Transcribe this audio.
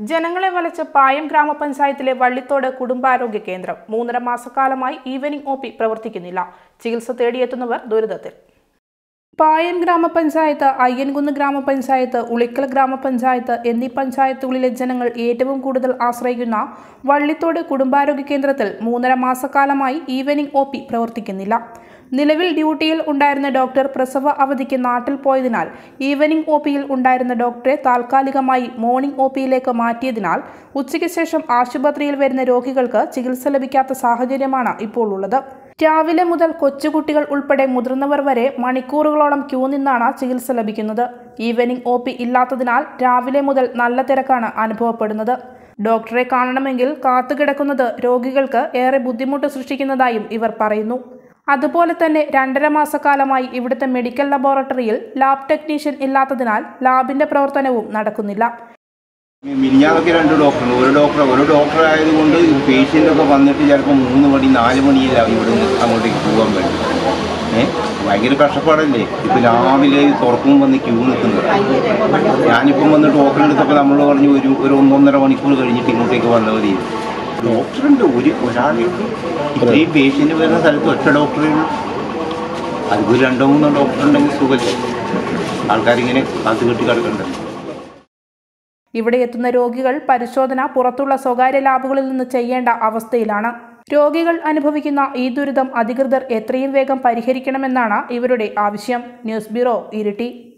ജനങ്ങളെ വലച്ച് പായം ഗ്രാമപഞ്ചായത്തിലെ വള്ളിത്തോട് കുടുംബാരോഗ്യ കേന്ദ്രം മൂന്നര മാസക്കാലമായി ഈവനിംഗ് ഒ പി പ്രവർത്തിക്കുന്നില്ല ചികിത്സ തേടിയെത്തുന്നവർ ദുരിതത്തിൽ പായം ഗ്രാമപഞ്ചായത്ത് അയ്യൻകുന്ന് ഗ്രാമപഞ്ചായത്ത് ഉളിക്കൽ ഗ്രാമപഞ്ചായത്ത് എന്നീ പഞ്ചായത്തുകളിലെ ജനങ്ങൾ ഏറ്റവും കൂടുതൽ ആശ്രയിക്കുന്ന വള്ളിത്തോട് കുടുംബാരോഗ്യ കേന്ദ്രത്തിൽ മൂന്നര മാസക്കാലമായി ഈവനിംഗ് ഒ പി പ്രവർത്തിക്കുന്നില്ല നിലവിൽ ഡ്യൂട്ടിയിൽ ഉണ്ടായിരുന്ന ഡോക്ടർ പ്രസവ അവധിക്ക് നാട്ടിൽ പോയതിനാൽ ഈവനിംഗ് ഒ പിയിൽ ഉണ്ടായിരുന്ന ഡോക്ടറെ താൽക്കാലികമായി മോർണിംഗ് ഒ പിയിലേക്ക് മാറ്റിയതിനാൽ ഉച്ചയ്ക്ക് ശേഷം ആശുപത്രിയിൽ വരുന്ന രോഗികൾക്ക് ചികിത്സ ലഭിക്കാത്ത സാഹചര്യമാണ് ഇപ്പോൾ ഉള്ളത് രാവിലെ മുതൽ കൊച്ചുകുട്ടികൾ ഉൾപ്പെടെ മുതിർന്നവർ വരെ മണിക്കൂറുകളോളം ക്യൂ നിന്നാണ് ചികിത്സ ലഭിക്കുന്നത് ഈവനിംഗ് ഒ പി ഇല്ലാത്തതിനാൽ രാവിലെ മുതൽ നല്ല തിരക്കാണ് അനുഭവപ്പെടുന്നത് ഡോക്ടറെ കാണണമെങ്കിൽ കാത്തുകിടക്കുന്നത് രോഗികൾക്ക് ഏറെ ബുദ്ധിമുട്ട് സൃഷ്ടിക്കുന്നതായും ഇവർ പറയുന്നു അതുപോലെ തന്നെ രണ്ടര മാസക്കാലമായി ഇവിടുത്തെ മെഡിക്കൽ ലബോറട്ടറിയിൽ ലാബ് ടെക്നീഷ്യൻ ഇല്ലാത്തതിനാൽ ലാബിന്റെ പ്രവർത്തനവും നടക്കുന്നില്ല മിനിഞ്ഞാന്നൊക്കെ രണ്ട് ഡോക്ടറുണ്ട് ഒരു ഡോക്ടർ ഒരു ഡോക്ടർ ആയതുകൊണ്ട് പേഷ്യൻ്റ് ഒക്കെ വന്നിട്ട് ചിലപ്പോൾ മൂന്ന് മണി നാല് മണിയില്ല ഇവിടുന്ന് അങ്ങോട്ടേക്ക് പോകാൻ വേണ്ടി ഏ ഭയങ്കര കഷ്ടപ്പാടല്ലേ ഇപ്പം രാവിലെ തുറക്കും വന്ന് ക്യൂ നിൽക്കുന്നത് ഞാനിപ്പം വന്ന് ടോക്കൺ എടുത്തപ്പോൾ നമ്മൾ പറഞ്ഞു ഒരു ഒരു ഒന്നൊന്നര മണിക്കൂർ കഴിഞ്ഞിട്ട് ഇങ്ങോട്ടേക്ക് വന്നാൽ മതി ഡോക്ടറുണ്ട് ഒരു ഒരാളെ ഉള്ളൂ. ഇത്രയും പേഷ്യൻ്റ് വരുന്ന സ്ഥലത്ത് ഒറ്റ ഡോക്ടറേ ഉള്ളൂ അതിപ്പോൾ രണ്ടോ മൂന്നോ ഡോക്ടർ ഉണ്ടെങ്കിൽ സുഖമല്ലേ ആൾക്കാരിങ്ങനെ കാത്തു കെട്ടി കിടക്കണ്ടേ ഇവിടെ എത്തുന്ന രോഗികൾ പരിശോധന പുറത്തുള്ള സ്വകാര്യ ലാബുകളിൽ നിന്ന് ചെയ്യേണ്ട അവസ്ഥയിലാണ് രോഗികൾ അനുഭവിക്കുന്ന ഈ ദുരിതം അധികൃതർ എത്രയും വേഗം പരിഹരിക്കണമെന്നാണ് ഇവരുടെ ആവശ്യം ന്യൂസ് ബ്യൂറോ ഇരിട്ടി